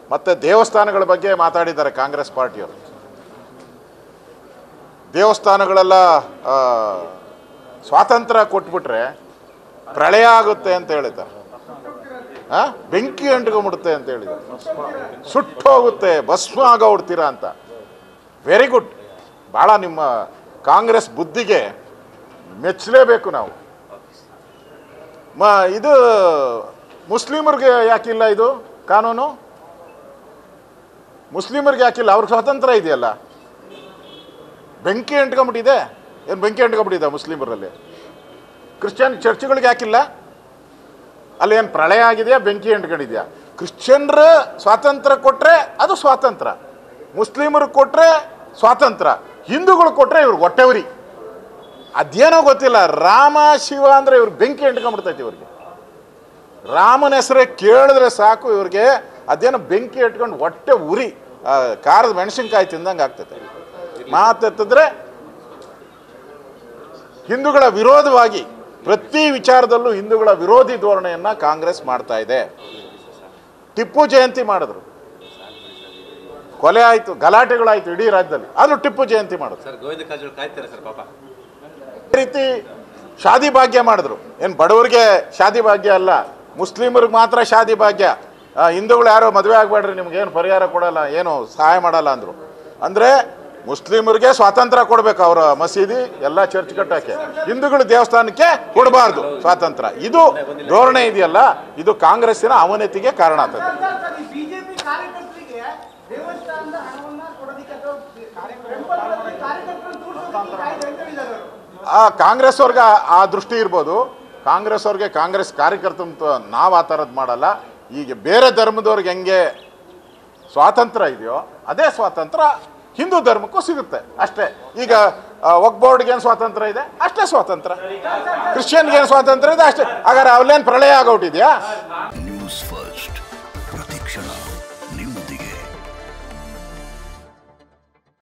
ಮತ್ತು ದೇವಸ್ಥಾನಗಳ ಬಗ್ಗೆ ಮಾತಾಡಿದ್ದಾರೆ ಕಾಂಗ್ರೆಸ್ ಪಾರ್ಟಿಯವರು ದೇವಸ್ಥಾನಗಳೆಲ್ಲ ಆ, ಸ್ವಾತಂತ್ರ್ಯ ಕೊಟ್ಬಿಟ್ರೆ ಪ್ರಳಯ ಆಗುತ್ತೆ ಅಂತ ಹೇಳಿದ್ದಾರೆ ಆ? ಬೆಂಕಿ ಅಂಟ್ಕೊಂಡ್ಬಿಡುತ್ತೆ ಅಂತ ಹೇಳಿದ್ದಾರೆ ಸುಟ್ಟೋಗುತ್ತೆ ಭಸ್ಮ ಆಗೋಗ್ಬಿಡ್ತೀರಾ ಅಂತ ವೆರಿ ಗುಡ್ ಭಾಳ ನಿಮ್ಮ ಕಾಂಗ್ರೆಸ್ ಬುದ್ಧಿಗೆ ಮೆಚ್ಚಲೇಬೇಕು ನಾವು ಮ ಇದು ಮುಸ್ಲಿಮರಿಗೆ ಯಾಕಿಲ್ಲ ಇದು ಕಾನೂನು ಮುಸ್ಲಿಮರಿಗೆ ಯಾಕಿಲ್ಲ ಅವ್ರಿಗೆ ಸ್ವಾತಂತ್ರ್ಯ ಇದೆಯಲ್ಲ ಬೆಂಕಿ ಅಂಟ್ಕೊಂಬಿಟ್ಟಿದೆ ಏನು ಬೆಂಕಿ ಅಂಟ್ಕೊಂಬಿಟ್ಟಿದೆ ಮುಸ್ಲಿಮರಲ್ಲಿ ಕ್ರಿಶ್ಚಿಯನ್ ಚರ್ಚ್ಗಳಿಗೆ ಯಾಕಿಲ್ಲ ಅಲ್ಲಿ ಏನು ಪ್ರಳಯ ಆಗಿದೆಯಾ ಬೆಂಕಿ ಅಂಟ್ಕೊಂಡಿದ್ಯಾ ಕ್ರಿಶ್ಚಿಯನ್ರ ಸ್ವಾತಂತ್ರ್ಯ ಕೊಟ್ಟರೆ ಅದು ಸ್ವಾತಂತ್ರ್ಯ ಮುಸ್ಲಿಮರಿಗೆ ಕೊಟ್ಟರೆ ಸ್ವಾತಂತ್ರ್ಯ ಹಿಂದೂಗಳು ಕೊಟ್ಟರೆ ಇವ್ರಿಗೆ ಹೊಟ್ಟೆವ್ರಿ ಅದೇನೋ ಗೊತ್ತಿಲ್ಲ ರಾಮ ಶಿವ ಅಂದರೆ ಇವ್ರು ಬೆಂಕಿ ಅಂಟ್ಕೊಂಡ್ಬಿಡ್ತೈತಿ ಇವ್ರಿಗೆ ರಾಮನ ಹೆಸರೇ ಕೇಳಿದ್ರೆ ಸಾಕು ಇವ್ರಿಗೆ ಅದೇನೋ ಬೆಂಕಿ ಇಟ್ಕೊಂಡು ಹೊಟ್ಟೆ ಉರಿ ಆ, ಖಾರದ ಮೆಣಸಿನ್ಕಾಯಿ ತಿಂದಂಗೆ ಆಗ್ತೈತೆ ಮಾತೆತ್ತಿದ್ರೆ ಹಿಂದೂಗಳ ವಿರೋಧವಾಗಿ ಪ್ರತಿ ವಿಚಾರದಲ್ಲೂ ಹಿಂದೂಗಳ ವಿರೋಧಿ ಧೋರಣೆಯನ್ನ ಕಾಂಗ್ರೆಸ್ ಮಾಡ್ತಾ ಇದೆ ಟಿಪ್ಪು ಜಯಂತಿ ಮಾಡಿದ್ರು ಕೊಲೆ ಆಯ್ತು ಗಲಾಟೆಗಳಾಯ್ತು ಇಡೀ ರಾಜ್ಯದಲ್ಲಿ ಆದ್ರೂ ಟಿಪ್ಪು ಜಯಂತಿ ಮಾಡಿದ್ರು ಸರ್ ಗೋವಿಂದ ಕಾರಜೋಳ ಕಾಯ್ತಾರೆ ಸರ್ ಪಾಪ ಈ ರೀತಿ ಶಾದಿ ಭಾಗ್ಯ ಮಾಡಿದ್ರು ಏನು ಬಡವರಿಗೆ ಶಾದಿ ಭಾಗ್ಯ ಅಲ್ಲ ಮುಸ್ಲಿಮರಿಗೆ ಮಾತ್ರ ಶಾದಿ ಭಾಗ್ಯ ಆ, ಹಿಂದೂಗಳು ಯಾರೋ ಮದುವೆ ಆಗಬೇಡ್ರಿ ನಿಮ್ಗೆ ಏನು ಪರಿಹಾರ ಕೊಡಲ್ಲ ಏನು ಸಹಾಯ ಮಾಡಲ್ಲ ಅಂದರು ಅಂದರೆ ಮುಸ್ಲಿಮರಿಗೆ ಸ್ವಾತಂತ್ರ್ಯ ಕೊಡಬೇಕು ಅವರ ಮಸೀದಿ ಎಲ್ಲ ಚರ್ಚ್ ಕಟ್ಟಕ್ಕೆ ಹಿಂದೂಗಳು ದೇವಸ್ಥಾನಕ್ಕೆ ಕೊಡಬಾರ್ದು ಸ್ವಾತಂತ್ರ್ಯ ಇದು ಧೋರಣೆ ಇದೆಯಲ್ಲ ಇದು ಕಾಂಗ್ರೆಸ್ಸಿನ ಅವನತಿಗೆ ಕಾರಣ ಆಗ್ತದೆ ಬಿಜೆಪಿ ಕಾರ್ಯಕರ್ತರಿಗೆ ದೇವಸ್ಥಾನದ ಹಣವನ್ನ ಕೊಡೋದಕ್ಕೆ ಅಥವಾ ಟೆಂಪಲ್ ಕಾರ್ಯಕರ್ತರನ್ನು ತೋರಿಸೋದಕ್ಕೆ ಕಾಯ್ದೆ ಅಂತ ಹೇಳಿದ್ದಾರೆ ಅವರು ಆ ಕಾಂಗ್ರೆಸ್ ಅವ್ರಿಗೆ ಆ- ಆ ದೃಷ್ಟಿ ಇರ್ಬೋದು ಕಾಂಗ್ರೆಸ್ ಅವ್ರಿಗೆ ಕಾಂಗ್ರೆಸ್ ಕಾರ್ಯಕರ್ತರು ನಾವು ಆ ಥರದ್ದು ಮಾಡಲ್ಲ ಈಗ ಬೇರೆ ಧರ್ಮದವ್ರಿಗೆ ಹೆಂಗೆ ಸ್ವಾತಂತ್ರ್ಯ ಇದೆಯೋ ಅದೇ ಸ್ವಾತಂತ್ರ್ಯ ಹಿಂದೂ ಧರ್ಮಕ್ಕೂ ಸಿಗುತ್ತೆ ಅಷ್ಟೇ ಈಗ ಒಗ್ಬೋರ್ಡ್ಗೆ ಏನು ಸ್ವಾತಂತ್ರ್ಯ ಇದೆ ಅಷ್ಟೇ ಸ್ವಾತಂತ್ರ್ಯ ಕ್ರಿಶ್ಚಿಯನ್ಗೆ ಏನು ಸ್ವಾತಂತ್ರ್ಯ ಇದೆ ಅಷ್ಟೇ ಹಾಗಾದ್ರೆ ಅವಲೇನು ಪ್ರಳಯ ಆಗೋಟಿದೆಯಾ ನ್ಯೂಸ್ ಫಸ್ಟ್ ಪ್ರತಿಕ್ಷಣ ನಿಮ್ಮೊಂದಿಗೆ